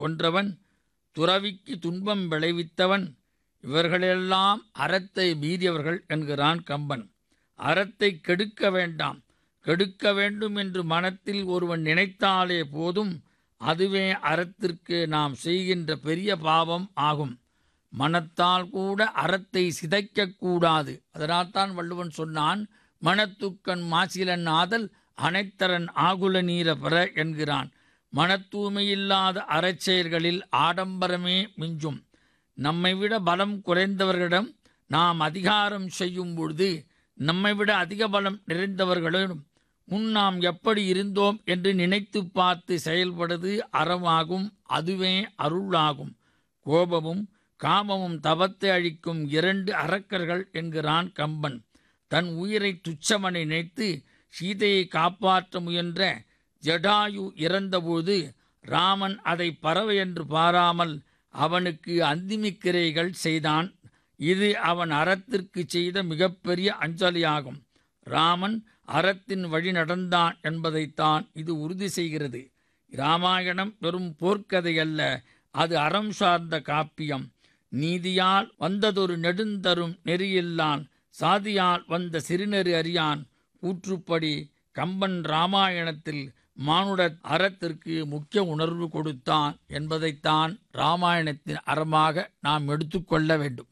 கொன்றவன் துறவிக்கு துன்பம் விளைவித்தவன் இவர்களெல்லாம் அறத்தை மீறியவர்கள் என்கிறான் கம்பன் அறத்தை கெடுக்க வேண்டாம் கெடுக்க வேண்டும் என்று மனத்தில் ஒருவன் நினைத்தாலே போதும் அதுவே அறத்திற்கு நாம் செய்கின்ற பெரிய பாவம் ஆகும் மனத்தால் கூட அறத்தை சிதைக்கக்கூடாது அதனால்தான் வள்ளுவன் சொன்னான் மனத்துக்கண் மாசிலன் ஆதல் அனைத்தரன் ஆகுல நீர பெற என்கிறான் மனத்தூய்மையில்லாத அறச்செயல்களில் ஆடம்பரமே மிஞ்சும் நம்மை விட பலம் குறைந்தவர்களிடம் நாம் அதிகாரம் செய்யும் பொழுது நம்மை விட அதிக பலம் நிறைந்தவர்களிடம் முன் நாம் எப்படி இருந்தோம் என்று நினைத்து பார்த்து செயல்படுவது அறமாகும் அதுவே அருளாகும் கோபமும் காமமும் தவத்தை அழிக்கும் இரண்டு அரக்கர்கள் என்கிறான் கம்பன் தன் உயிரை துச்சமனை நினைத்து சீதையை காப்பாற்ற முயன்ற ஜடாயு இறந்தபோது ராமன் அதை பறவை என்று பாராமல் அவனுக்கு அந்திமிக்கிரைகள் செய்தான் இது அவன் அறத்திற்கு செய்த மிகப்பெரிய அஞ்சலியாகும் ராமன் அறத்தின் வழி நடந்தான் என்பதைத்தான் இது உறுதி செய்கிறது இராமாயணம் வெறும் போர்க்கதை அல்ல அது அறம் சார்ந்த காப்பியம் நீதியால் வந்ததொரு நெடுந்தரும் நெறியில்லான் சாதியால் வந்த சிறுநெறி அறியான் கூற்றுப்படி கம்பன் ராமாயணத்தில் மானுட அறத்திற்கு முக்கிய உணர்வு கொடுத்தான் என்பதைத்தான் ராமாயணத்தின் அறமாக நாம் எடுத்துக்கொள்ள வேண்டும்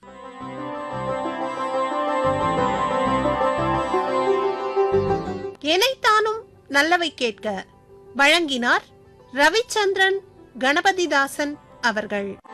எனைத்தானும் நல்லவை கேட்க வழங்கினார் ரவிச்சந்திரன் கணபதிதாசன் அவர்கள்